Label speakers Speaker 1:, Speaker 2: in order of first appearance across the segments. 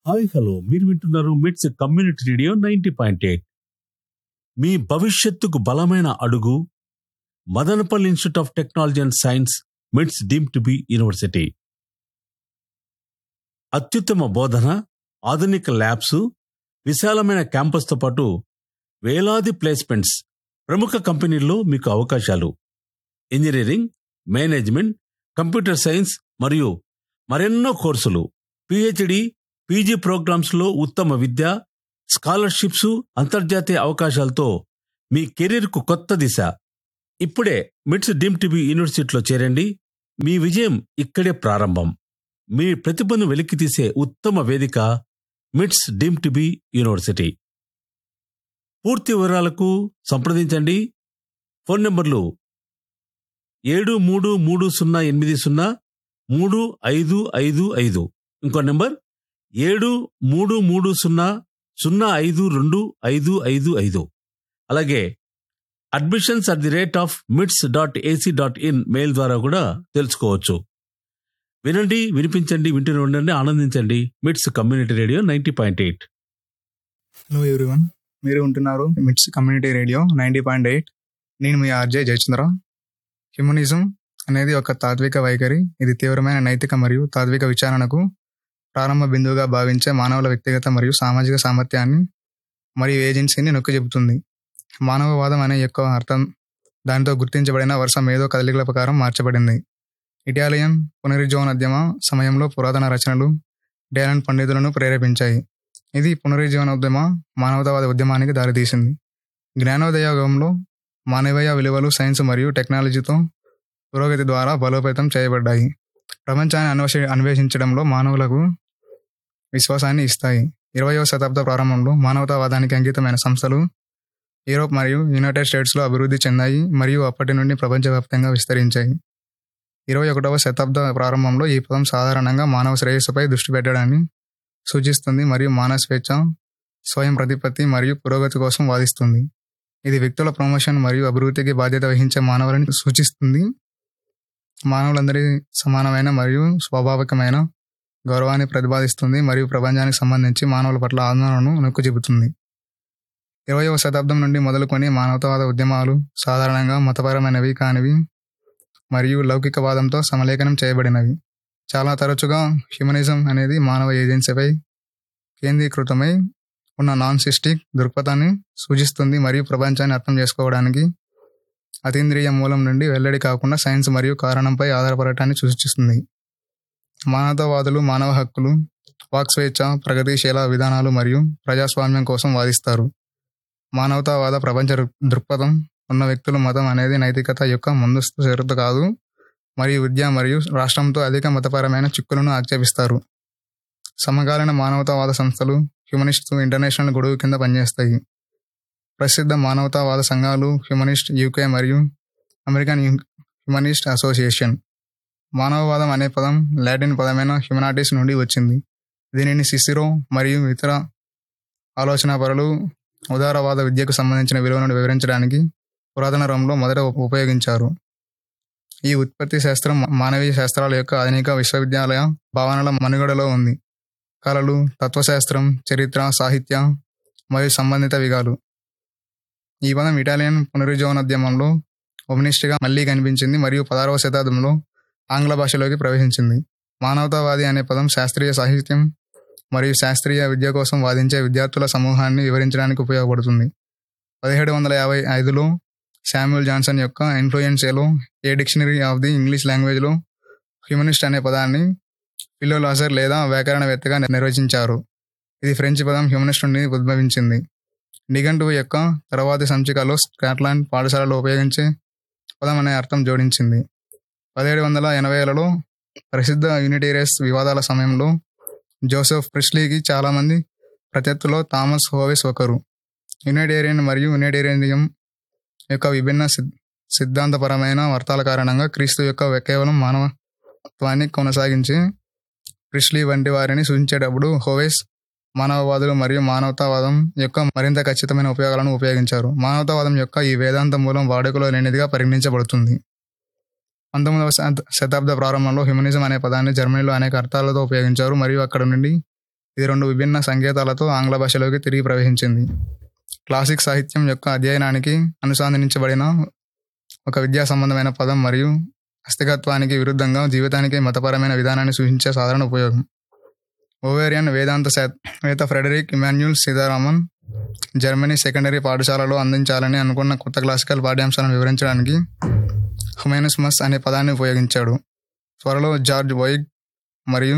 Speaker 1: Hi hello మీరు వింటున్నారు MITS community radio ninety point eight మీ భవిష్యత్తుకు బలమైన అడుగు Madanapalle institute of technology and science MITS deem to be university అత్యుత్తమ బోధన ఆధునిక ల్యాబ్స్ విశాలమైన క్యాంపస్తో పాటు వేలాది ప్లేస్మెంట్స్ ప్రముఖ కంపెనీల్లో మీకు అవకాశాలు ఇంజనీరింగ్ మేనేజ్మెంట్ కంప్యూటర్ సైన్స్ మరియు మరెన్నో కోర్సులు పిహెచ్డి పీజీ ప్రోగ్రామ్స్లో ఉత్తమ విద్య స్కాలర్షిప్స్ అంతర్జాతీయ అవకాశాలతో మీ కెరీర్కు కొత్త దిశ ఇప్పుడే మిట్స్ డీమ్ టీబీ యూనివర్సిటీలో చేరండి మీ విజయం ఇక్కడే ప్రారంభం మీ ప్రతిభను వెలికితీసే ఉత్తమ వేదిక మిట్స్ డీమ్ టీబీ యూనివర్సిటీ పూర్తి వివరాలకు సంప్రదించండి ఫోన్ నంబర్లు ఏడు మూడు మూడు సున్నా ఎనిమిది సున్నా మూడు ఐదు ఐదు ఐదు ఇంకో నెంబర్ ఏడు మూడు మూడు సున్నా సున్నా ఐదు రెండు ఐదు ఐదు ఐదు అలాగే admissions at the rate of MITS dot AC dot in mail ద్వారా కూడా తెలుసుకోవచ్చు వినండి వినిపించండి వింటూనే ఉండండి ఆనందించండి MITS community radio ninety point eight
Speaker 2: hello everyone మీరు ఉంటున్నారు మిట్స్ కమ్యూనిటీ రేడియో నైంటీ పాయింట్ ఎయిట్ నేను మీ ఆర్జే జయచంద్ర హ్యూమనిజం అనేది ఒక తాత్విక వైఖరి ఇది తీవ్రమైన నైతిక మరియు తాత్విక విచారణకు ప్రారంభ బిందువుగా భావించే మానవుల వ్యక్తిగత మరియు సామాజిక సామర్థ్యాన్ని మరియు ఏజెన్సీని నొక్కి చెబుతుంది మానవవాదం అనే యొక్క అర్థం దానితో గుర్తించబడిన వరుస మేధో కదలికల ప్రకారం మార్చబడింది ఇటాలియన్ పునరుజ్జీవనోద్యమ సమయంలో పురాతన రచనలు ఇటాలియన్ పండితులను ప్రేరేపించాయి ఇది పునరుజ్జీవనోద్యమ మానవతావాద ఉద్యమానికి దారితీసింది జ్ఞానోదయ యుగంలో మానవీయ విలువలు సైన్స్ మరియు టెక్నాలజీతో పురోగతి ద్వారా బలోపేతం చేయబడ్డాయి ప్రపంచాన్ని అన్వేషి అన్వేషించడంలో మానవులకు విశ్వాసాన్ని ఇస్తాయి ఇరవయవ శతాబ్ద ప్రారంభంలో మానవతావాదానికి అంకితమైన సంస్థలు యూరోప్ మరియు యునైటెడ్ స్టేట్స్లో అభివృద్ధి చెందాయి మరియు అప్పటి నుండి ప్రపంచవ్యాప్తంగా విస్తరించాయి ఇరవై ఒకటవ శతాబ్ద ప్రారంభంలో ఈ పదం సాధారణంగా మానవ శ్రేయస్సుపై దృష్టి పెట్టడాన్ని సూచిస్తుంది మరియు మానవ స్వేచ్ఛ స్వయం ప్రతిపత్తి మరియు పురోగతి కోసం వాదిస్తుంది ఇది వ్యక్తుల ప్రమోషన్ మరియు అభివృద్ధికి బాధ్యత వహించే మానవులని సూచిస్తుంది మానవులందరి సమానమైన మరియు స్వాభావికమైన గౌరవాన్ని ప్రతిపాదిస్తుంది మరియు ప్రపంచానికి సంబంధించి మానవుల పట్ల ఆందోళనను నొక్కు చెబుతుంది ఇరవయవ శతాబ్దం నుండి మొదలుకొని మానవతావాద ఉద్యమాలు సాధారణంగా మతపరమైనవి కానివి మరియు లౌకికవాదంతో సమలేఖనం చేయబడినవి చాలా తరచుగా హ్యూమనిజం అనేది మానవ ఏజెన్సీపై కేంద్రీకృతమై ఉన్న నాన్ సిస్టిక్ దృక్పథాన్ని సూచిస్తుంది మరియు ప్రపంచాన్ని అర్థం చేసుకోవడానికి అతీంద్రియ మూలం నుండి వెల్లడి కాకుండా సైన్స్ మరియు కారణంపై ఆధారపడటాన్ని సూచిస్తుంది మానవతావాదులు మానవ హక్కులు వాక్ స్వేచ్ఛ ప్రగతిశీల విధానాలు మరియు ప్రజాస్వామ్యం కోసం వాదిస్తారు మానవతావాద ప్రపంచ దృక్పథం ఉన్న వ్యక్తులు మతం అనేది నైతికత యొక్క ముందస్తు షరతు కాదు మరియు విద్య మరియు రాష్ట్రంతో అధిక మతపరమైన చిక్కులను ఆక్షేపిస్తారు సమకాలీన మానవతావాద సంస్థలు హ్యూమనిస్ట్ ఇంటర్నేషనల్ గొడుగు కింద పనిచేస్తాయి ప్రసిద్ధ మానవతావాద సంఘాలు హ్యూమనిస్ట్ యూకే మరియు అమెరికన్ హ్యూమనిస్ట్ అసోసియేషన్ మానవవాదం అనే పదం లాటిన్ పదమైన హ్యూమనాటిస్ నుండి వచ్చింది దీనిని సిసిరో మరియు ఇతర ఆలోచనాపరులు ఉదారవాద విద్యకు సంబంధించిన విలువలను వివరించడానికి పురాతన రోమ్లో మొదట ఉపయోగించారు ఈ ఉత్పత్తి శాస్త్రం మానవీయ శాస్త్రాల యొక్క ఆధునిక విశ్వవిద్యాలయ భావనల మనుగడలో ఉంది కళలు తత్వశాస్త్రం చరిత్ర సాహిత్య మరియు సంబంధిత విగాలు ఈ పదం ఇటాలియన్ పునరుజ్జీవనోద్యమంలో ఒమినిస్ట్గా మళ్ళీ కనిపించింది మరియు పదహారవ శతాబ్దంలో ఆంగ్ల భాషలోకి ప్రవేశించింది మానవతావాది అనే పదం శాస్త్రీయ సాహిత్యం మరియు శాస్త్రీయ విద్య కోసం వాదించే విద్యార్థుల సమూహాన్ని వివరించడానికి ఉపయోగపడుతుంది పదిహేడు వందల యాభై ఐదులో శామ్యుల్ జాన్సన్ యొక్క ఇన్ఫ్లుయెన్షియాలో a dictionary of the English లాంగ్వేజ్లో హ్యూమనిస్ట్ అనే పదాన్ని ఫిలోలాసర్ లేదా వ్యాకరణవేత్తగా నిర్వచించారు ఇది ఫ్రెంచ్ పదం హ్యూమనిస్ట్ నుండి ఉద్భవించింది నిఘంటువు యొక్క తర్వాతి సంచికలో స్కాట్లాండ్ పాఠశాలలో ఉపయోగించే పదం అనే అర్థం జోడించింది పదిహేడు వందల ఎనభైలలో ప్రసిద్ధ యూనిటేరియస్ వివాదాల సమయంలో జోసెఫ్ ప్రిస్లీకి చాలామంది ప్రత్యర్థులో థామస్ హోవెస్ ఒకరు యునైటేరియన్ మరియు యునైటేరియనిజం యొక్క విభిన్న సిద్ధాంతపరమైన అర్థాల కారణంగా క్రీస్తు యొక్క కేవలం మానవత్వాన్ని కొనసాగించి ప్రిస్లీ వంటి వారిని సూచించేటప్పుడు హోవెస్ మానవవాదులు మరియు మానవతావాదం యొక్క మరింత ఖచ్చితమైన ఉపయోగాలను ఉపయోగించారు మానవతావాదం యొక్క ఈ వేదాంత మూలం వాడుకలో లేనిదిగా పరిగణించబడుతుంది పంతొమ్మిదవ శత- శతాబ్ద ప్రారంభంలో హ్యూమనిజం అనే పదాన్ని జర్మనీలో అనేక అర్థాలతో ఉపయోగించారు మరియు అక్కడ నుండి ఇది రెండు విభిన్న సంకేతాలతో ఆంగ్ల భాషలోకి తిరిగి ప్రవేశించింది క్లాసిక్ సాహిత్యం యొక్క అధ్యయనానికి అనుసంధానించబడిన ఒక విద్యా సంబంధమైన పదం మరియు అస్థికత్వానికి విరుద్ధంగా జీవితానికి మతపరమైన విధానాన్ని సూచించే సాధారణ ఉపయోగం ఓవేరియన్ వేదాంత శాస్త్రవేత్త ఫ్రెడరిక్ ఇమాన్యుల్ సీతారామన్ జర్మనీ సెకండరీ పాఠశాలలో అందించాలని అనుకున్న కొత్త క్లాసికల్ పాఠ్యాంశాలను వివరించడానికి హుమానిస్మస్ అనే పదాన్ని ఉపయోగించాడు త్వరలో జార్జ్ వైగ్ మరియు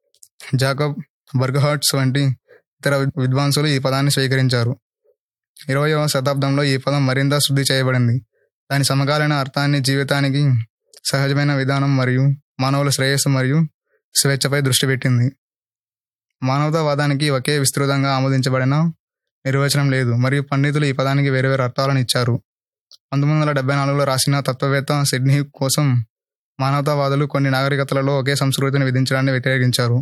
Speaker 2: జాకబ్ బర్గహార్ట్స్ వంటి ఇతర విద్వాంసులు ఈ పదాన్ని స్వీకరించారు ఇరవయవ శతాబ్దంలో ఈ పదం మరింత శుద్ధి చేయబడింది దాని సమకాలీన అర్థాన్ని జీవితానికి సహజమైన విధానం మరియు మానవుల శ్రేయస్సు మరియు స్వేచ్ఛపై దృష్టి పెట్టింది మానవతావాదానికి ఒకే విస్తృతంగా ఆమోదించబడిన నిర్వచనం లేదు మరియు పండితులు ఈ పదానికి వేరే వేరే అర్థాలను ఇచ్చారు పంతొమ్మిది వందల డెబ్బై నాలుగులో రాసిన తత్వవేత్త సిడ్నీ కోసం మానవతావాదులు కొన్ని నాగరికతలలో ఒకే సంస్కృతిని విధించడాన్ని వ్యతిరేకించారు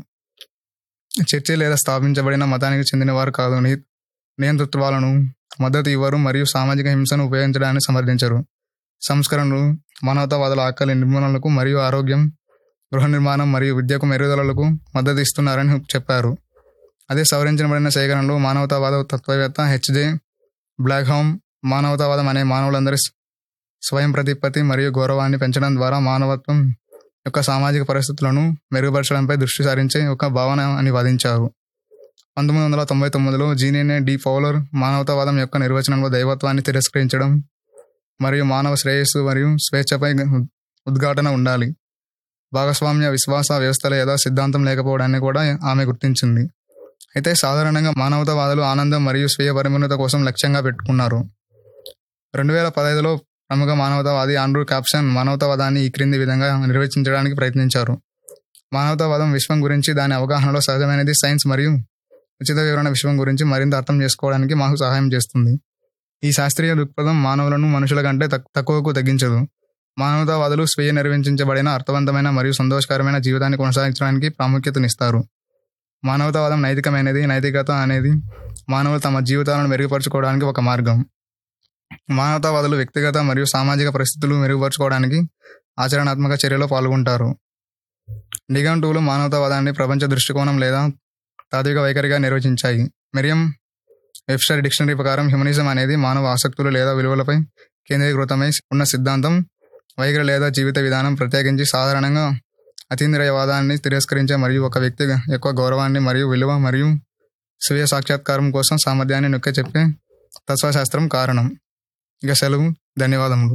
Speaker 2: చర్చి లేదా స్థాపించబడిన మతానికి చెందిన వారు కాదు ని- నియంతృత్వాలను మద్దతు ఇవ్వరు మరియు సామాజిక హింసను ఉపయోగించడాన్ని సమర్థించరు సంస్కరణలు మానవతావాదుల ఆకలి నిర్మూలనలకు మరియు ఆరోగ్యం గృహ నిర్మాణం మరియు విద్యకు మెరుగుదలలకు మద్దతు ఇస్తున్నారని చెప్పారు అదే సవరించబడిన సేకరణలో మానవతావాద తత్వవేత్త హెచ్జే బ్లాక్హోమ్ మానవతావాదం అనే మానవులందరి స్వ- స్వయం ప్రతిపత్తి మరియు గౌరవాన్ని పెంచడం ద్వారా మానవత్వం యొక్క సామాజిక పరిస్థితులను మెరుగుపరచడంపై దృష్టి సారించే ఒక భావన అని వాదించారు పంతొమ్మిది వందల తొంభై తొమ్మిదిలో జీనియనే డి పౌలర్ మానవతావాదం యొక్క నిర్వచనంలో దైవత్వాన్ని తిరస్కరించడం మరియు మానవ శ్రేయస్సు మరియు స్వేచ్ఛపై ఉద్ఘాటన ఉండాలి భాగస్వామ్య విశ్వాస వ్యవస్థల ఏదో సిద్ధాంతం లేకపోవడాన్ని కూడా ఆమె గుర్తించింది అయితే సాధారణంగా మానవతావాదులు ఆనందం మరియు స్వీయ పరిమిత కోసం లక్ష్యంగా పెట్టుకున్నారు రెండు వేల పదహైదులో ప్రముఖ మానవతావాది ఆండ్రూ క్యాప్షన్ మానవతావాదాన్ని ఈ క్రింది విధంగా నిర్వచించడానికి ప్రయత్నించారు మానవతావాదం విశ్వం గురించి దాని అవగాహనలో సహజమైనది సైన్స్ మరియు ఉచిత వివరణ విశ్వం గురించి మరింత అర్థం చేసుకోవడానికి మాకు సహాయం చేస్తుంది ఈ శాస్త్రీయ దృక్పథం మానవులను మనుషుల కంటే తక్- తక్కువకు తగ్గించదు మానవతావాదులు స్వీయ నిర్వచించబడిన అర్థవంతమైన మరియు సంతోషకరమైన జీవితాన్ని కొనసాగించడానికి ప్రాముఖ్యతనిస్తారు మానవతావాదం నైతికమైనది నైతికత అనేది మానవులు తమ జీవితాలను మెరుగుపరచుకోవడానికి ఒక మార్గం మానవతావాదులు వ్యక్తిగత మరియు సామాజిక పరిస్థితులు మెరుగుపరచుకోవడానికి ఆచరణాత్మక చర్యలో పాల్గొంటారు నిఘంటువులు మానవతావాదాన్ని ప్రపంచ దృష్టికోణం లేదా తాత్విక వైఖరిగా నిర్వచించాయి మెరియం వెబ్స్టర్ డిక్షనరీ ప్రకారం హ్యూమనిజం అనేది మానవ ఆసక్తులు లేదా విలువలపై కేంద్రీకృతమై ఉన్న సిద్ధాంతం వైఖరి లేదా జీవిత విధానం ప్రత్యేకించి సాధారణంగా అతీంద్రియవాదాన్ని తిరస్కరించే మరియు ఒక వ్యక్తి యొక్క గౌరవాన్ని మరియు విలువ మరియు స్వీయ సాక్షాత్కారం కోసం సామర్థ్యాన్ని నొక్కి చెప్పే తత్వశాస్త్రం కారణం ఇక సెలవు ధన్యవాదములు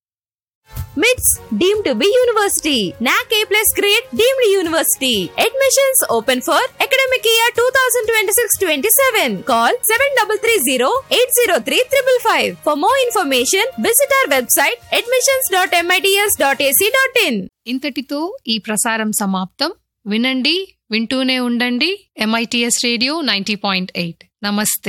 Speaker 3: MITS deemed to be university. NAC A plus grade deemed university. Admissions open for academic year 2026-27. Call 7330-803-555. For more information, visit our website admissions.mits.ac.in.
Speaker 4: ఇంతటితో ఈ ప్రసారం సమాప్తం వినండి వింటూనే ఉండండి MITS radio ninety point eight నమస్తే